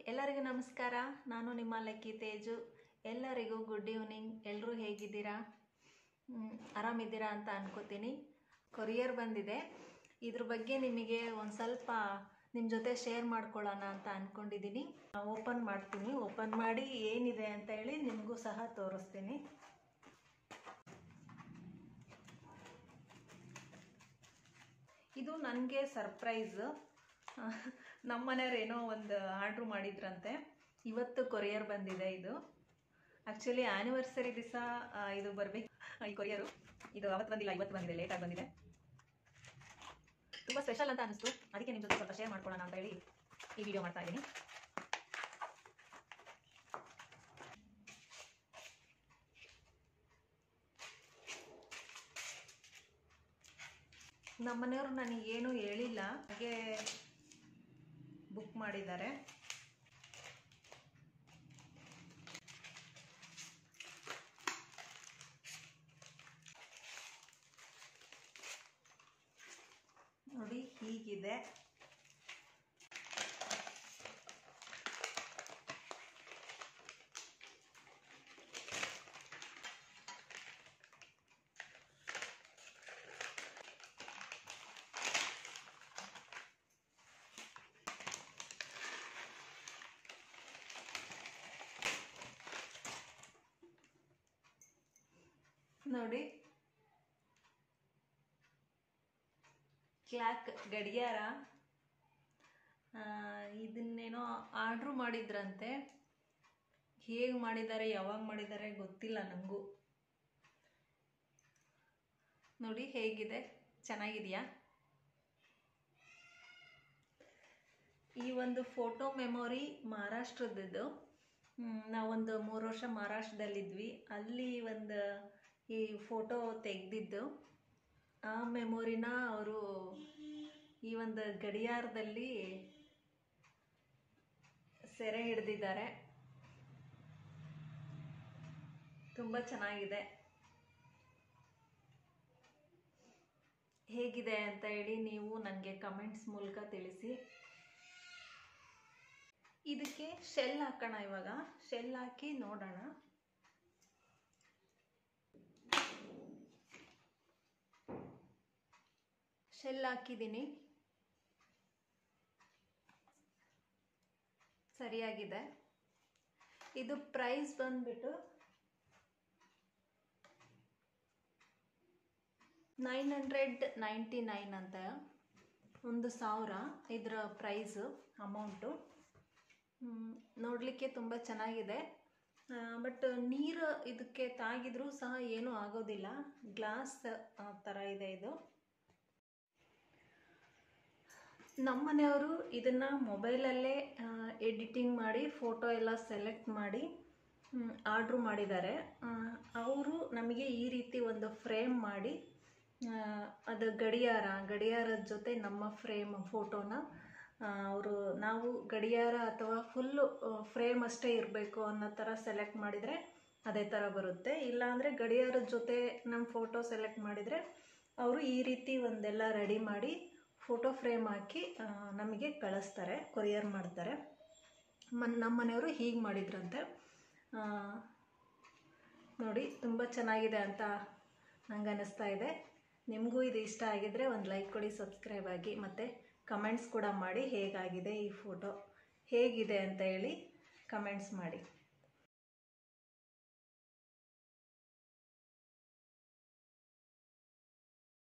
ಎಲ್ಲರಿಗೂ ನಮಸ್ಕಾರ ನಾನು ನಿಮ್ಮ ಲೆಕ್ಕಿ ತೇಜು ಎಲ್ಲರಿಗೂ ಗುಡ್ ಈವ್ನಿಂಗ್ ಎಲ್ಲರೂ ಹೇಗಿದ್ದೀರಾ ಮ್, ಆರಾಮಿದ್ದೀರಾ ಅಂತ ಅನ್ಕೋತೀನಿ ಕೊರಿಯರ್ ಬಂದಿದೆ ಇದ್ರ ಬಗ್ಗೆ ನಿಮಗೆ ಒಂದು ಸ್ವಲ್ಪ ನಿಮ್ಮ ಜೊತೆ ಶೇರ್ ಮಾಡ್ಕೊಳ್ಳೋಣ ಅಂತ ಅಂದ್ಕೊಂಡಿದ್ದೀನಿ ಓಪನ್ ಮಾಡ್ತೀನಿ ಓಪನ್ ಮಾಡಿ ಏನಿದೆ ಅಂತ ಹೇಳಿ ನಿಮಗೂ ಸಹ ತೋರಿಸ್ತೀನಿ ಇದು ನನಗೆ ಸರ್ಪ್ರೈಸ್ ನಮ್ಮ ಮನೆಯವ್ರು ಏನೋ ಒಂದು ಆರ್ಡ್ರ್ ಮಾಡಿದ್ರಂತೆ ಇವತ್ತು ಕೊರಿಯರ್ ಬಂದಿದೆ ಇದು ಆ್ಯಕ್ಚುಲಿ ಆ್ಯನಿವರ್ಸರಿ ದಿವಸ ಇದು ಬರಬೇಕು ಈ ಕೊರಿಯರು ಇದು ಅವತ್ತು ಬಂದಿಲ್ಲ ಇವತ್ತು ಬಂದಿದೆ ಲೇಟಾಗಿ ಬಂದಿದೆ ತುಂಬ ಸ್ಪೆಷಲ್ ಅಂತ ಅನಿಸ್ತು ಅದಕ್ಕೆ ನಿಮ್ಮ ಜೊತೆ ಸ್ವಲ್ಪ ಶೇರ್ ಮಾಡ್ಕೊಳ್ಳೋಣ ಅಂತ ಹೇಳಿ ಈ ವಿಡಿಯೋ ಮಾಡ್ತಾ ಇದ್ದೀನಿ ನಮ್ಮ ಮನೆಯವರು ನನಗೇನು ಹೇಳಿಲ್ಲ ಹಾಗೆ ಬುಕ್ ಮಾಡಿದ್ದಾರೆ ನೋಡಿ ಹೀಗಿದೆ ನೋಡಿ ಕ್ಲಾಕ್ ಗಡಿಯಾರ ಆ, ಇದನ್ನೇನೋ ಆರ್ಡ್ರ್ ಮಾಡಿದ್ರಂತೆ ಹೇಗೆ ಮಾಡಿದ್ದಾರೆ ಯಾವಾಗ ಮಾಡಿದ್ದಾರೆ ಗೊತ್ತಿಲ್ಲ ನನಗೂ ನೋಡಿ ಹೇಗಿದೆ ಚೆನ್ನಾಗಿದೆಯಾ ಈ ಒಂದು ಫೋಟೋ ಮೆಮೊರಿ ಮಹಾರಾಷ್ಟ್ರದ್ದು ನಾವೊಂದು ಮೂರು ವರ್ಷ ಮಹಾರಾಷ್ಟ್ರದಲ್ಲಿದ್ವಿ ಅಲ್ಲಿ ಒಂದು ಈ ಫೋಟೋ ತೆಗೆದಿದ್ದು ಆ ಮೆಮೊರಿನ ಅವರು ಈ ಒಂದು ಗಡಿಯಾರದಲ್ಲಿ ಸೆರೆ ಹಿಡಿದಿದ್ದಾರೆ ತುಂಬ ಚೆನ್ನಾಗಿದೆ ಹೇಗಿದೆ ಅಂತ ಹೇಳಿ ನೀವು ನನಗೆ ಕಮೆಂಟ್ಸ್ ಮೂಲಕ ತಿಳಿಸಿ ಇದಕ್ಕೆ ಶೆಲ್ ಹಾಕೋಣ ಇವಾಗ ಶೆಲ್ ಹಾಕಿ ನೋಡೋಣ ಶೆಲ್ ಹಾಕಿದ್ದೀನಿ ಸರಿಯಾಗಿದೆ ಇದು ಪ್ರೈಸ್ ಬಂದ್ಬಿಟ್ಟು ನೈನ್ ಹಂಡ್ರೆಡ್ ನೈಂಟಿ ನೈನ್ ಅಂತ ಒಂದು ಸಾವಿರ ಇದರ ಪ್ರೈಸು ಅಮೌಂಟು ನೋಡಲಿಕ್ಕೆ ತುಂಬ ಚೆನ್ನಾಗಿದೆ ಬಟ್ ನೀರು ಇದಕ್ಕೆ ತಾಗಿದ್ರೂ ಸಹ ಏನೂ ಆಗೋದಿಲ್ಲ ಗ್ಲಾಸ್ ಥರ ಇದೆ ಇದು ನಮ್ಮ ಮನೆಯವರು ಇದನ್ನು ಮೊಬೈಲಲ್ಲೇ ಎಡಿಟಿಂಗ್ ಮಾಡಿ ಫೋಟೋ ಎಲ್ಲ ಸೆಲೆಕ್ಟ್ ಮಾಡಿ ಆರ್ಡ್ರ್ ಮಾಡಿದ್ದಾರೆ ಅವರು ನಮಗೆ ಈ ರೀತಿ ಒಂದು ಫ್ರೇಮ್ ಮಾಡಿ ಆ, ಅದು ಗಡಿಯಾರ ಗಡಿಯಾರದ ಜೊತೆ ನಮ್ಮ ಫ್ರೇಮ್ ಫೋಟೋನ ಅವರು ನಾವು ಗಡಿಯಾರ ಅಥವಾ ಫುಲ್ಲು ಫ್ರೇಮ್ ಅಷ್ಟೇ ಇರಬೇಕು ಅನ್ನೋ ಥರ ಸೆಲೆಕ್ಟ್ ಮಾಡಿದರೆ ಅದೇ ಥರ ಬರುತ್ತೆ ಇಲ್ಲಾಂದರೆ ಗಡಿಯಾರದ ಜೊತೆ ನಮ್ಮ ಫೋಟೋ ಸೆಲೆಕ್ಟ್ ಮಾಡಿದರೆ ಅವರು ಈ ರೀತಿ ಒಂದೆಲ್ಲ ರೆಡಿ ಮಾಡಿ ಫೋಟೋ ಫ್ರೇಮ್ ಹಾಕಿ ಆ, ನಮಗೆ ಕಳಿಸ್ತಾರೆ ಕೊರಿಯರ್ ಮಾಡ್ತಾರೆ ಮನ್ ನಮ್ಮ ಮನೆಯವರು ಹೀಗೆ ಮಾಡಿದ್ರಂತೆ ಆ, ನೋಡಿ ತುಂಬ ಚೆನ್ನಾಗಿದೆ ಅಂತ ನಂಗೆ ಅನ್ನಿಸ್ತಾ ಇದೆ ನಿಮಗೂ ಇದು ಇಷ್ಟ ಆಗಿದ್ದರೆ ಒಂದು ಲೈಕ್ ಕೊಡಿ ಸಬ್ಸ್ಕ್ರೈಬ್ ಆಗಿ ಮತ್ತು ಕಮೆಂಟ್ಸ್ ಕೂಡ ಮಾಡಿ ಹೇಗಾಗಿದೆ ಈ ಫೋಟೋ ಹೇಗಿದೆ ಅಂತ ಹೇಳಿ ಕಮೆಂಟ್ಸ್ ಮಾಡಿ